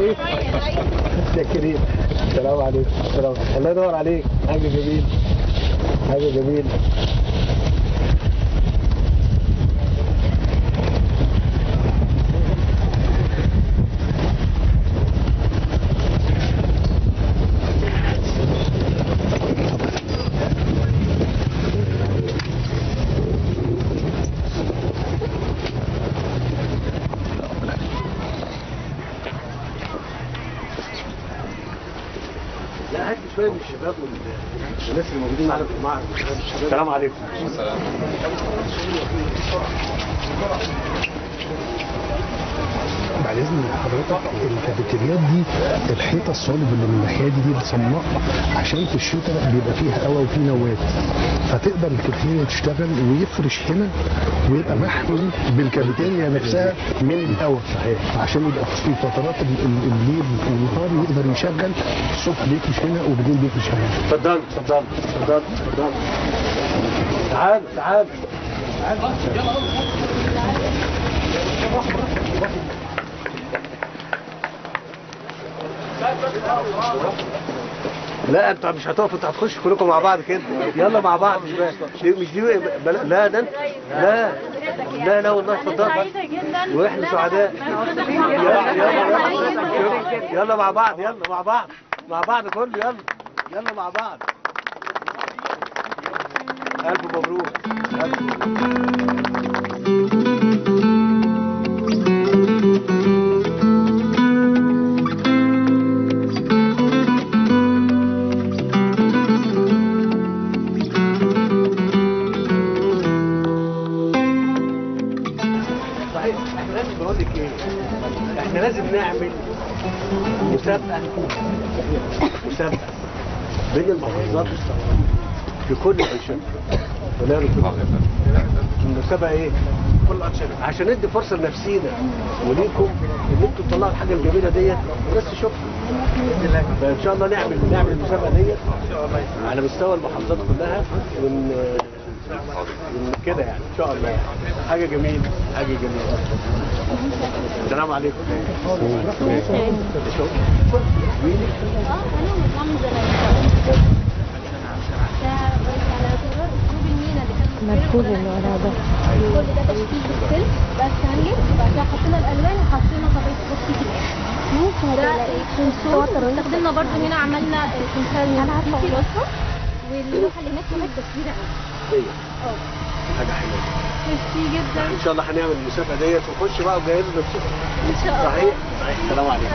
كريم يا كريم السلام عليكم السلام الله ينور عليك حاجه جميل حاجه جميل لا هات شويه من الشباب وال- والناس اللي موجودين معانا في المعرض السلام عليكم بعد اذن حضرتك الكافيتريات دي الحيطه الصلب اللي من الناحيه دي دي بتصنع عشان في الشتاء بيبقى فيها هواء وفيه نوات فتقدر الكافيتيريا تشتغل ويفرش هنا ويبقى محمي بالكافيتيريا نفسها من الهواء صحيح عشان يبقى في فترات ال- ال- الليل والنهار يقدر يشغل الصبح بيفرش هنا وبالليل بيفرش هنا اتفضل اتفضل اتفضل اتفضل تعال تعال لا انتوا مش هتقفوا انتوا هتخشوا كلكم مع بعض كده يلا مع بعض مش بقى. مش دي بلا- لا ده انت لا لا لا والله اتفضل واحنا سعداء يلا يلا يلا مع بعض يلا مع بعض مع بعض كله يلا يلا مع بعض ألف مبروك ألف مبروك صحيح احنا لازم بقول لك ايه احنا لازم نعمل مسابقه مسابقه بين المحافظات في كل الانشطه ولا المسابقه ايه؟ كل الانشطه عشان ندي فرصه لنفسينا وليكم ان انتوا تطلعوا الحاجه الجميله ديت والناس تشوفها فان شاء الله نعمل نعمل المسابقه ديت على مستوى المحافظات كلها ون ون- كده يعني ان شاء الله يعني حاجه جميله حاجه جميله السلام عليكم مركوب اللي ورا ده كل ده تشكيل بالسلك بس هنجيب بعد كده حطينا الالوان وحطينا طبيعه بسيط ممكن ده تلاقي الكونسول استخدمنا برضو هنا عملنا التمثال انا عارفه الوصفه واللوحه اللي هناك كمان تصوير هي اه حاجه حلوه ميرسي جدا ان شاء الله هنعمل المسابقه ديت ونخش بقى وجهزوا نفسكم ان شاء الله صحيح صحيح السلام عليكم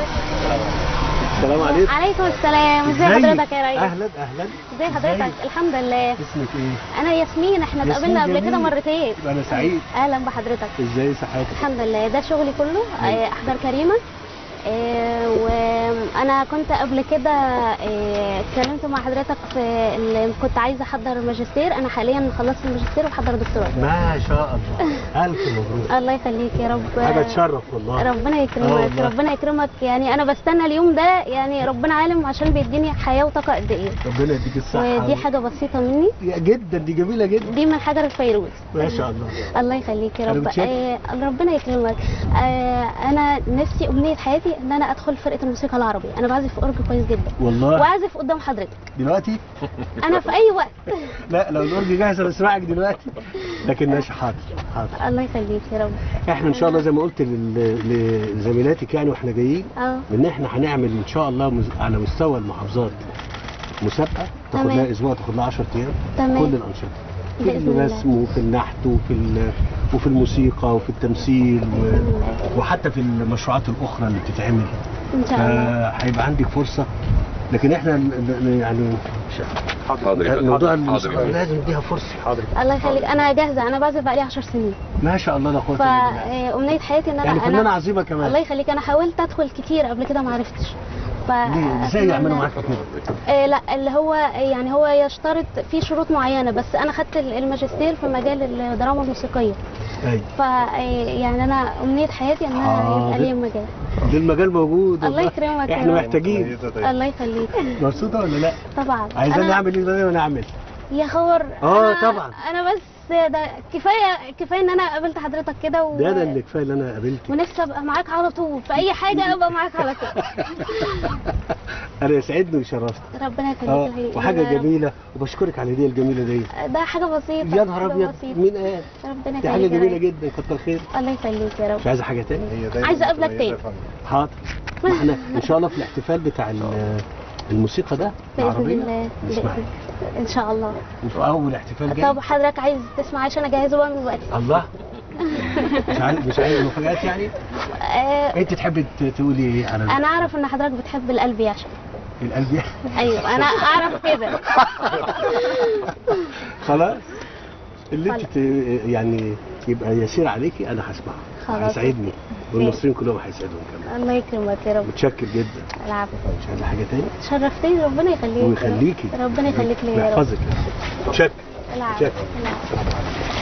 السلام عليكم عليكم السلام ازي ازيك؟ حضرتك يا ريس اهلا اهلا ازي حضرتك ازيك؟ الحمد لله اسمك ايه؟ انا ياسمين احنا ياسمين اتقابلنا قبل كده جميل. مرتين يبقى انا سعيد اهلا بحضرتك ازاي صحتك؟ الحمد لله ده شغلي كله آه، احضر كريمه آه، وانا كنت قبل كده آه، اتكلمت مع حضرتك في اللي كنت عايزه احضر ماجستير انا حاليا خلصت الماجستير وبحضر دكتوراه ما شاء الله الف مبروك الله يخليك يا رب حاجه تشرف والله ربنا آه يكرمك والله. ربنا يكرمك يعني انا بستنى اليوم ده يعني ربنا عالم عشان بيديني حياه وطاقه قد ايه ربنا يديك الصحه ودي حاجه بسيطه مني يا جدا دي جميله جدا دي من حجر الفيروز ما شاء الله الله يخليك يا أنا رب متشكر. آه ربنا يكرمك آه انا نفسي امنيه حياتي ان انا ادخل فرقه الموسيقى العربي انا بعزف اورج كويس جدا والله واعزف قدام حضرتك دلوقتي انا في اي وقت لا لو الاورج جاهز انا اسمعك دلوقتي لكن ماشي حاضر حاضر الله يخليك يا رب احنا ان شاء الله زي ما قلت لل- لزميلاتك يعني واحنا جايين اه ان احنا هنعمل ان شاء الله مز- على مستوى المحافظات مسابقه تاخد تمام. لها اسبوع تاخد لها 10 ايام تمام. كل الانشطه في بإذن الله. الرسم وفي النحت وفي ال- وفي الموسيقى وفي التمثيل و... وحتى في المشروعات الاخرى اللي بتتعمل ان شاء الله فهيبقى عندك فرصه لكن احنا ن- ن- يعني حاضر يا فندم. موضوع حاضر يا الموسيقى فندم. لازم نديها فرصه حاضر الله يخليك انا جاهزه انا بعزف بقالي 10 سنين ما شاء الله لا قوه الا بالله فامنيه حياتي ان انا يعني فنانه انا عظيمه كمان الله يخليك انا حاولت ادخل كتير قبل كده ما عرفتش ف ليه؟ ازاي يعملوا معاك كده؟ آه لا اللي هو يعني هو يشترط في شروط معينه بس انا خدت الماجستير في مجال الدراما الموسيقيه ايوه ف يعني انا امنيه حياتي ان انا حاضر. يبقى لي مجال ده المجال موجود الله والله. يكرمك يا احنا رب. محتاجين الله يخليك مبسوطه ولا لا؟ طبعا عايزين أنا- نعمل ايه زي ما نعمل يا خبر آه، أنا- طبعا. انا بس ده كفايه كفايه ان انا قابلت حضرتك كده و... ده انا اللي كفايه ان انا قابلتك ونفسي ابقى معاك على طول في اي حاجه ابقى معاك على طول انا يسعدني وشرفت ربنا يخليك اه يا حبيبي. وحاجه يا رب. جميله وبشكرك على الهديه الجميله دي ده حاجه بسيطه يا نهار حاجة ابيض بسيطة. مين قال ربنا دي حاجه يخليك يا جميله رب. جدا كتر خير الله يخليك يا رب مش عايزه حاجه تاني عايزه اقابلك تاني حاضر ما احنا ان شاء الله في الاحتفال بتاع ال- الموسيقى ده باذن العربيه الله نسمع بإذن- ان شاء الله في اول احتفال جاي طب حضرتك عايز تسمع عشان اجهزه بقى من دلوقتي الله مش عايز مش عايز مفاجآت يعني آه انت تحبي ت- تقولي ايه على انا اعرف ان حضرتك بتحب القلب يعشق القلب يعني؟ ايوه انا اعرف كده خلاص اللي انت ت- يعني يبقى يسير عليكي انا هسمعه خلاص. هيسعدني والمصريين كلهم هيسعدهم كمان الله يكرمك يا رب متشكر جدا العفو مش عايزه حاجه تاني شرفتني ربنا يخليك يا رب. ويخليكي ربنا يخليك ليا يا رب ويحفظك متشكر العفو شكرا. العفو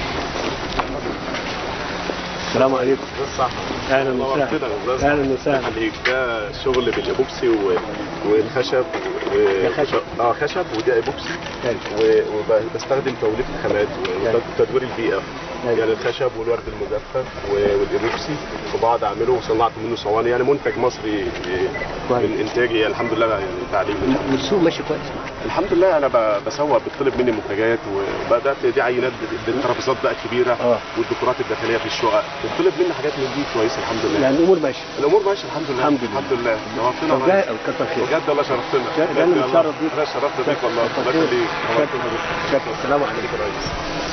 السلام عليكم صح اهلا وسهلا اهلا وسهلا عليك ده شغل بالايبوكسي و... والخشب و... ده خشب. اه خشب وده ايبوكسي و... وبستخدم توليف الخامات وتدوير البيئه أيوة. يعني الخشب والورد المجفف و- والايبوكسي وبعض اعمله وصنعت منه صواني يعني منتج مصري كويس. من انتاجي الحمد لله يعني تعليم والسوق ماشي كويس الحمد لله انا ب- بسوق بتطلب مني منتجات وبدات دي عينات ب- الترابيزات بقت كبيره آه. والديكورات الداخليه في الشقق بتطلب مني حاجات من دي كويسه الحمد لله يعني الامور ماشيه الامور ماشيه الحمد لله الحمد لله. الحمد لله نورتنا طب يا جاي ريس. كتر خير بجد والله شرفتنا ده بجد اللي والله. متشرف بيك انا شرفت بيك والله كتر الله خير. يخليك شكرا شكرا السلام عليكم يا ريس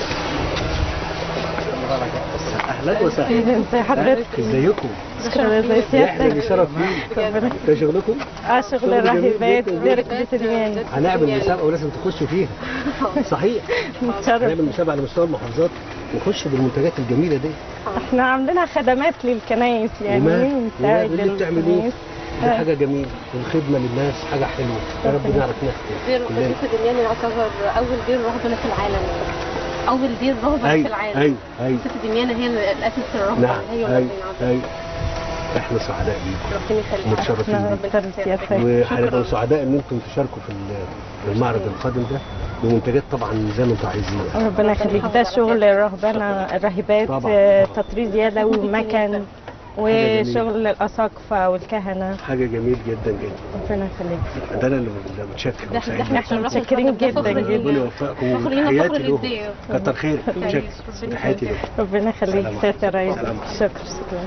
اهلا وسهلا ازي حضرتك ازيكم شكرا ازي احنا اللي شرف بيك ده شغلكم اه شغل شغل جميل الراهبات جدا. ديرك بتدميان هنعمل مسابقه ولازم تخشوا فيها صحيح متشرف هنعمل مسابقه على مستوى المحافظات نخش بالمنتجات الجميله دي احنا عاملينها خدمات للكنايس يعني وما بنساعد واللي بتعملوه الكنايس دي حاجه جميله والخدمه للناس حاجه حلوه يا رب نعرف نخدم دير كلنا قديس الدنيان يعتبر اول دير رهبنه في العالم اول دير رهبنه في ايوه العالم ايوه ايوه قديس الدنيان هي الاساس الرهبنه نعم هي ايوه ربنا ايوه احنا سعداء بيكم ربنا يخليك متشرفين احنا بيكم بنشتغل سياسات وهنبقوا سعداء ان انتم تشاركوا في ال- في المعرض القادم ده بمنتجات طبعا زي ما انتم عايزين ربنا يخليك ده شغل الرهبنه الراهبات طبعاً. آه، تطريز يدوي ومكن جميلة. وشغل الاساقفه والكهنه حاجه جميل جدا جدا ربنا يخليك ده انا اللي اللي متشكر ده وسعيد. احنا احنا متشكرين جدا ربنا جدا يوفقكم فخر لينا وتحياتي فخر لهم للدير. كتر خير متشكر تحياتي لهم ربنا يخليك سلام سيادة الرئيس سلام. شكرا شكرا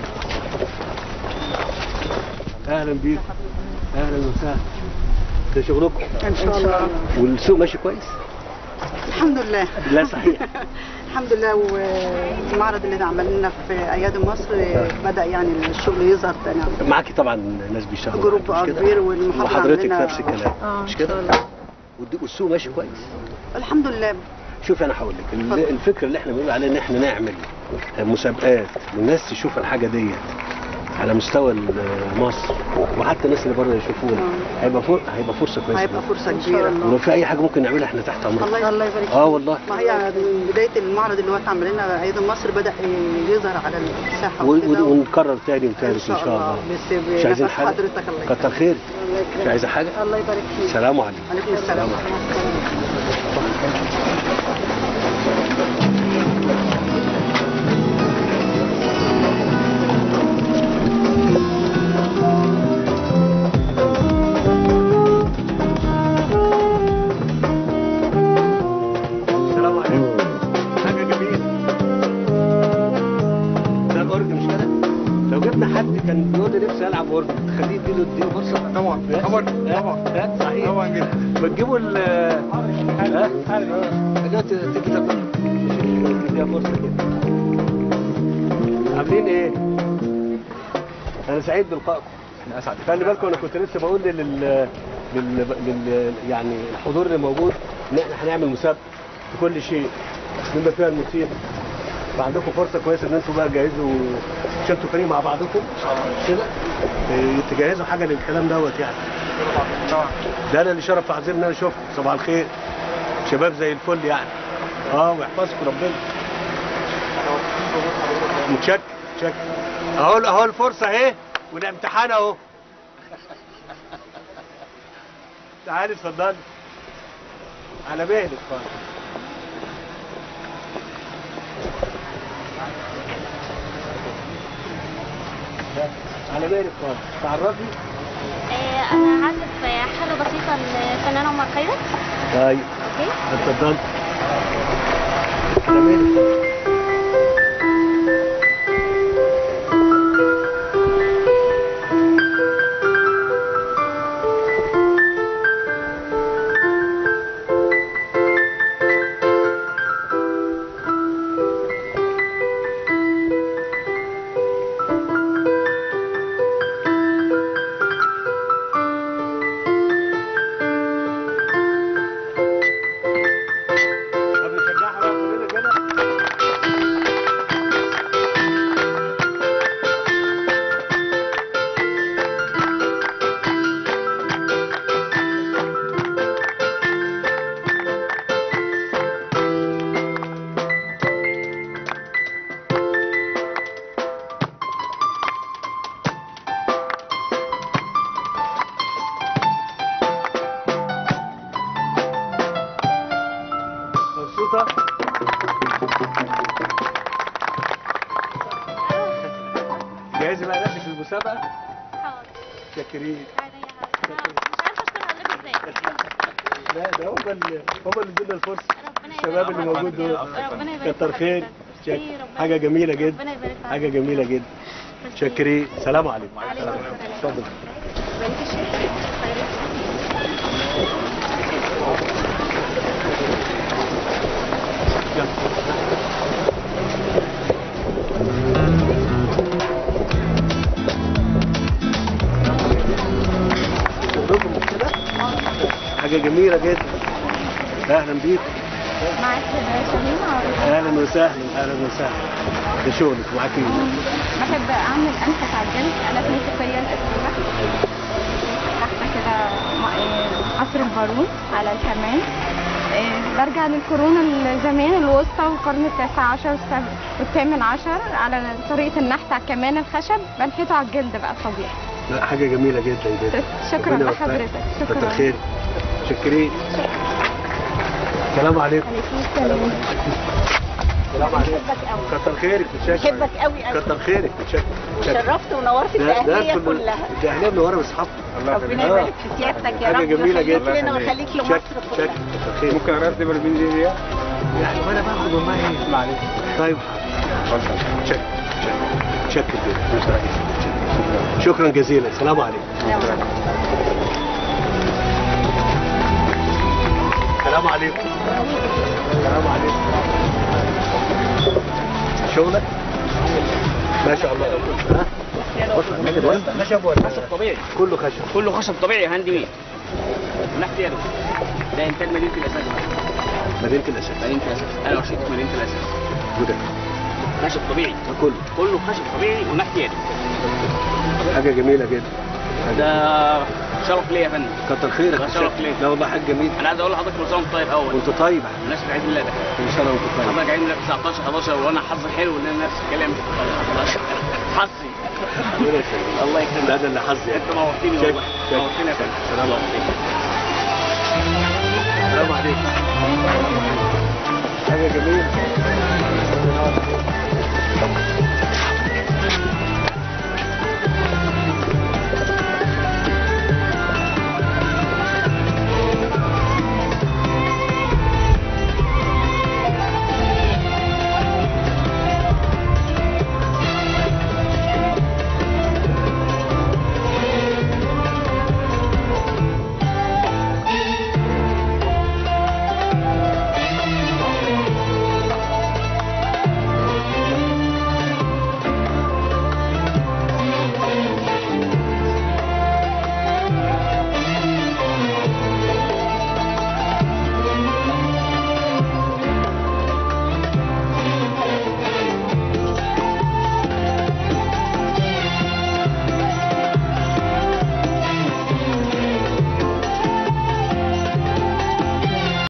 اهلا بيكم اهلا وسهلا ده شغلكم ان شاء الله والسوق ماشي كويس الحمد لله لا صحيح الحمد لله والمعرض اللي عمل لنا في ايادي مصر بدا يعني الشغل يظهر تاني معاكي طبعا ناس بيشتغلوا جروب معاكي، مش كده؟ كبير والمحافظه وحضرتك عندنا- نفس الكلام اه مش كده والد- والسوق ماشي كويس الحمد لله شوف انا هقول لك ال- اتفضل. الفكره اللي احنا بنقول عليها ان احنا نعمل مسابقات والناس تشوف الحاجه ديت على مستوى ال- مصر وحتى الناس اللي بره يشوفونا هيبقى فر... هيبقى فرصه كويسه هيبقى فرصه كبيره ولو في اي حاجه ممكن نعملها احنا تحت امرك الله الله يبارك اه فيك. والله ما هي من بدايه المعرض اللي هو اتعمل لنا ايادي مصر بدا يظهر على الساحه و- وكده و- ونكرر تاني ان وتالت ان شاء الله بس مش عايزين بنفس حاجه حضرتك الله كتر خير الله مش يكرمك. عايزه حاجه الله يبارك فيك سلام عليكم عليكم السلام السلام عليكم حاجه جميله ده الاورج مش كده لو جبنا حد كان بيقول لي نفسي العب اورج تخليه يديله اديله فرصه طبعا طبعا طبعا صحيح طبعا جدا بتجيبوا ال ها حاجات تيجي تاكل اديها فرصه كده عاملين ايه؟ انا سعيد بلقائكم انا اسعد خلي بالكم انا كنت لسه بقول لل لل, لل... يعني الحضور اللي موجود ان احنا هنعمل مسابقه في كل شيء بما فيها الموسيقى فعندكم فرصه كويسه ان انتوا بقى تجهزوا عشان انتوا فريق مع بعضكم مش كده إيه، تجهزوا حاجه للكلام دوت يعني ده انا اللي شرف عظيم ان انا اشوفكم صباح الخير شباب زي الفل يعني اه ويحفظكم ربنا متشكر متشكر اهو اهو الفرصه اهي والامتحان اهو تعالي اتفضلي على بالك خالص على بالك خالص تعرفي آه، انا هعزف آه، حاجه بسيطه للفنان عمر خيرت طيب اوكي اتفضل على بالك طب نشجعها بقى كلنا كده مبسوطة؟ جاهزة بقى نفسك للمسابقة؟ حاضر شاكرين عينيا حاضر. مش عارفه اشكر حضرتك ازاي لا ده هم اللي هم اللي ادونا الفرصه ربنا الشباب اللي يبارك موجود دول ربنا يبارك كتر في خير حضرتك. شك- ميرسي، ربنا حاجة جميلة جدا ربنا يبارك في حاجة جميلة جدا ميرسي. شاكرين سلام عليكم وعليكم السلام. اتفضل بنت الشيخ خيرت شغلكم كده حاجة جميلة جدا أهلا بيك معاك شاهين أهلا وسهلا أهلا وسهلا ده شغلك معاكي بحب اعمل انفس على الجلد الات موسيقيه القديمه تحت كده م- آه، عصر البارون على الكمان آه، برجع للقرون الزمان الوسطى والقرن التاسع عشر والسب- والثامن عشر على طريقة النحت على الكمان الخشب بنحته على الجلد بقى طبيعي لا حاجة جميلة جدا جدا شكرا ربنا يوفقك. لحضرتك كتر شكرا خير شكرين السلام عليكم السلام عليكم كتر خيرك متشكر بحبك قوي قوي كتر خيرك متشكر متشكر. شرفت ونورت ده- ده الاهليه كله- كلها الاهليه منوره باصحابها ربنا يبارك في سيادتك يا حاجة رب جميلة ويخليك جدا. لنا ويخليك شك لمصر شك كلها كتر خير ممكن اعرف دي بالبين دي دي يعني وانا باخد والله ايه معلش طيب حاضر شك شك شك جدا شكرا جزيلا السلام عليكم السلام عليكم السلام عليكم شغلك ما شاء الله ها خشب ولا خشب طبيعي كله خشب كله خشب طبيعي هاند ميد من ناحيه يده ده انتاج مدينه الاساس مدينه الاسد مدينه الاساس انا وشيت مدينه الاساس وده خشب طبيعي كله كله خشب طبيعي وناحيه يده حاجه جميله جدا ده شرف ليا يا فندم كتر خيرك ده شرف ليا. لا والله حاجه جميله انا عايز اقول لحضرتك كل سنه وانت طيب اول وانت طيب مناسبه عيد ميلادك ان شاء الله وانت طيب حضرتك عيد ميلادك 19 11 وانا حظي حلو ان انا نفس الكلام 11 حظي ربنا يخليك الله لا يكرمك ده اللي حظي انت نورتني شك- والله شك- نورتني يا فندم سلام عليكم السلام عليكم حاجه جميله